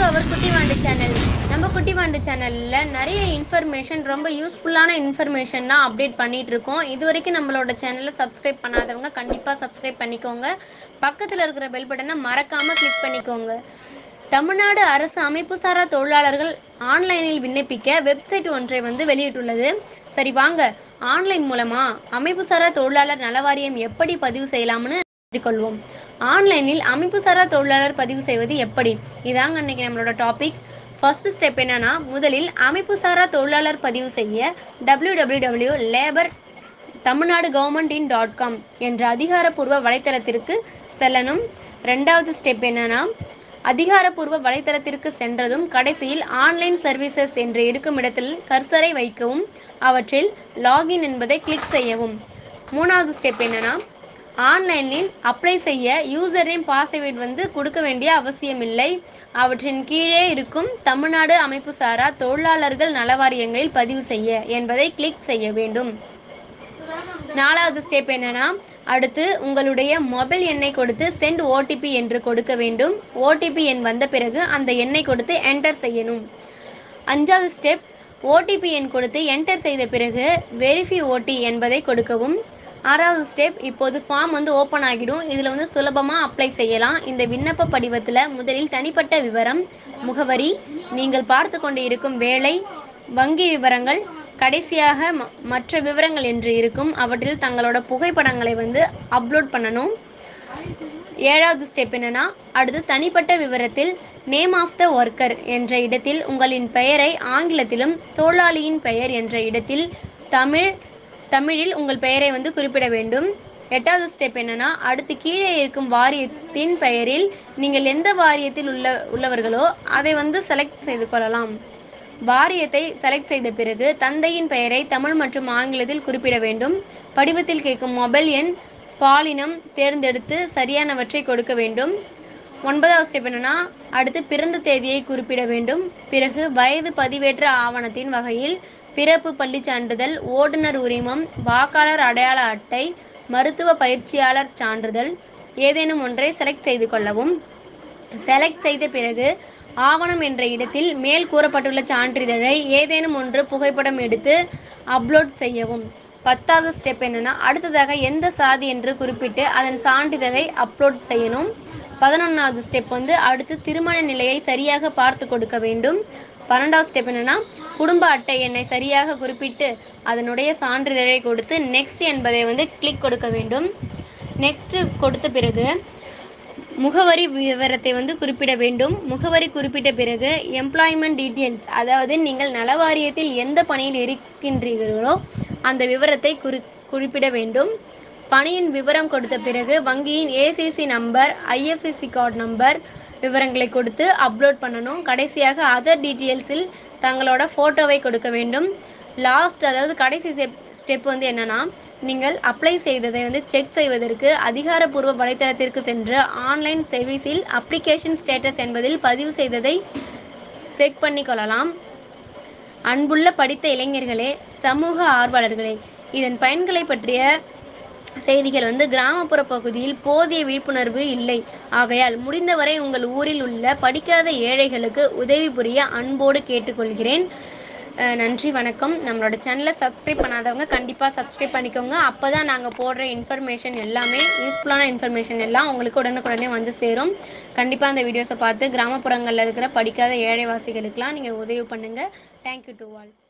அவர் குட்டிவாண்டு channel நம்ம குட்டிவாண்டு சேனலில் நிறைய இன்ஃபர்மேஷன் ரொம்ப யூஸ்ஃபுல்லான இன்ஃபர்மேஷன்லாம் அப்டேட் பண்ணிட்டு இருக்கோம் இது வரைக்கும் நம்மளோட சேனலை சப்ஸ்கிரைப் பண்ணாதவங்க கண்டிப்பாக சப்ஸ்கிரைப் பண்ணிக்கோங்க பக்கத்தில் இருக்கிற பெல் பட்டனை மறக்காமல் கிளிக் பண்ணிக்கோங்க தமிழ்நாடு அரசு அமைப்புசாரா தொழிலாளர்கள் ஆன்லைனில் விண்ணப்பிக்க வெப்சைட் ஒன்றை வந்து வெளியிட்டுள்ளது சரி வாங்க ஆன்லைன் மூலமா அமைப்புசாரா தொழிலாளர் நலவாரியம் எப்படி பதிவு செய்யலாம்னு தெரிஞ்சுக்கொள்வோம் ஆன்லைனில் அமைப்புசாரா தொழிலாளர் பதிவு செய்வது எப்படி இதாங்க அன்னைக்கு நம்மளோட டாபிக் ஃபர்ஸ்ட் ஸ்டெப் என்னன்னா முதலில் அமைப்புசாரா தொழிலாளர் பதிவு செய்ய W W W labour Tamilnadu government in dot com என்ற அதிகாரப்பூர்வ வலைத்தளத்திற்கு செல்லணும் ரெண்டாவது ஸ்டெப் என்னன்னா அதிகாரப்பூர்வ வலைத்தளத்திற்கு சென்றதும் கடைசியில் ஆன்லைன் சர்வீசஸ் என்று இருக்கும் இடத்தில் கர்சரை வைக்கவும் அவற்றில் லாகின் என்பதை கிளிக் செய்யவும் மூணாவது ஸ்டெப் என்னன்னா ஆன்லைனில் அப்ளை செய்ய யூசர் நேம் பாஸ்வேர்ட் வந்து கொடுக்க வேண்டிய அவசியமில்லை அவற்றின் கீழே இருக்கும் தமிழ்நாடு அமைப்பு சாரா தொழிலாளர்கள் நலவாரியங்களில் பதிவு செய்ய என்பதை கிளிக் செய்ய வேண்டும் நாலாவது ஸ்டெப் என்னன்னா அடுத்து உங்களுடைய மொபைல் எண்ணை கொடுத்து சென்ட் ஓடிபி என்று கொடுக்க வேண்டும் ஓடிபி எண் வந்த பிறகு அந்த எண்ணை கொடுத்து என்டர் செய்யணும் அஞ்சாவது ஸ்டெப் ஓடிபி எண் கொடுத்து என்டர் செய்த பிறகு வெரிஃபை ஓடி என்பதை கொடுக்கவும் ஆறாவது ஸ்டெப் இப்போது ஃபார்ம் வந்து ஓப்பன் ஆகிடும் இதில் வந்து சுலபமாக அப்ளை செய்யலாம் இந்த விண்ணப்ப படிவத்தில் முதலில் தனிப்பட்ட விவரம் முகவரி நீங்கள் பார்த்து கொண்டு இருக்கும் வேலை வங்கி விவரங்கள் கடைசியாக ம- மற்ற விவரங்கள் என்று இருக்கும் அவற்றில் தங்களோட புகைப்படங்களை வந்து அப்லோட் பண்ணணும் ஏழாவது ஸ்டெப் என்னன்னா அடுத்து தனிப்பட்ட விவரத்தில் நேம் ஆஃப் த ஒர்க்கர் என்ற இடத்தில் உங்களின் பெயரை ஆங்கிலத்திலும் தொழிலாளியின் பெயர் என்ற இடத்தில் தமிழ் தமிழில் உங்கள் பெயரை வந்து குறிப்பிட வேண்டும் எட்டாவது ஸ்டெப் என்னன்னா அடுத்து கீழே இருக்கும் வாரியத்தின் பெயரில் நீங்கள் எந்த வாரியத்தில் உள்ள உள்ளவர்களோ அதை வந்து செலக்ட் செய்து கொள்ளலாம் வாரியத்தை செலக்ட் செய்த பிறகு தந்தையின் பெயரை தமிழ் மற்றும் ஆங்கிலத்தில் குறிப்பிட வேண்டும் படிவத்தில் கேட்கும் மொபைல் எண் பாலினம் தேர்ந்தெடுத்து சரியானவற்றை கொடுக்க வேண்டும் ஒன்பதாவது ஸ்டெப் என்னன்னா அடுத்து பிறந்த தேதியை குறிப்பிட வேண்டும் பிறகு வயது பதிவேற்ற ஆவணத்தின் வகையில் பிறப்பு பள்ளிச் சான்றிதழ் ஓட்டுநர் உரிமம் வாக்காளர் அடையாள அட்டை மருத்துவ பயிற்சியாளர் சான்றிதழ் ஏதேனும் ஒன்றை செலக்ட் செய்து கொள்ளவும் செலக்ட் செய்த பிறகு ஆவணம் என்ற இடத்தில் மேல் கூறப்பட்டுள்ள சான்றிதழை ஏதேனும் ஒன்று புகைப்படம் எடுத்து அப்லோட் செய்யவும் பத்தாவது ஸ்டெப் என்னன்னா அடுத்ததாக எந்த சாதி என்று குறிப்பிட்டு அதன் சான்றிதழை அப்லோட் செய்யணும் பதினொன்றாவது ஸ்டெப் வந்து அடுத்து திருமண நிலையை சரியாக பார்த்து கொடுக்க வேண்டும் பன்னெண்டாவது ஸ்டெப் என்னன்னா குடும்ப அட்டை எண்ணை சரியாக குறிப்பிட்டு அதனுடைய சான்றிதழை கொடுத்து நெக்ஸ்ட் என்பதை வந்து கிளிக் கொடுக்க வேண்டும் நெக்ஸ்ட் கொடுத்த பிறகு முகவரி விவரத்தை வந்து குறிப்பிட வேண்டும் முகவரி குறிப்பிட்ட பிறகு எம்ப்ளாய்மெண்ட் டீட்டெயில்ஸ் அதாவது நீங்கள் நலவாரியத்தில் எந்த பணியில் இருக்கின்றீர்களோ அந்த விவரத்தை குறி குறிப்பிட வேண்டும் பணியின் விவரம் கொடுத்த பிறகு வங்கியின் ACC number IFSC card number விவரங்களை கொடுத்து அப்லோட் பண்ணணும் கடைசியாக அதர் டீட்டெயில்ஸில் தங்களோட ஃபோட்டோவை கொடுக்க வேண்டும் லாஸ்ட் அதாவது கடைசி ஸ்டெப் ஸ்டெப் வந்து என்னன்னா நீங்கள் அப்ளை செய்ததை வந்து செக் செய்வதற்கு அதிகாரப்பூர்வ வலைத்தளத்திற்கு சென்று ஆன்லைன் சர்வீஸில் அப்ளிகேஷன் ஸ்டேட்டஸ் என்பதில் பதிவு செய்ததை செக் பண்ணிக்கொள்ளலாம் அன்புள்ள படித்த இளைஞர்களே சமூக ஆர்வலர்களே இதன் பயன்களை பற்றிய செய்திகள் வந்து கிராமப்புற பகுதியில் போதிய விழிப்புணர்வு இல்லை ஆகையால் முடிந்தவரை உங்கள் ஊரில் உள்ள படிக்காத ஏழைகளுக்கு உதவி புரிய அன்போடு கேட்டுக்கொள்கிறேன் அஹ் நன்றி வணக்கம் நம்மளோட சேனலை சப்ஸ்கிரைப் பண்ணாதவங்க கண்டிப்பாக சப்ஸ்கிரைப் பண்ணிக்கோங்க அப்போ தான் நாங்கள் போடுற இன்ஃபர்மேஷன் எல்லாமே யூஸ்ஃபுல்லான இன்ஃபர்மேஷன் எல்லாம் உங்களுக்கு உடனுக்குடனே வந்து சேரும் கண்டிப்பாக அந்த வீடியோஸை பார்த்து கிராமப்புறங்களில் இருக்கிற படிக்காத ஏழைவாசிகளுக்கெல்லாம் நீங்கள் உதவி பண்ணுங்கள் தேங்க்யூ டு ஆல்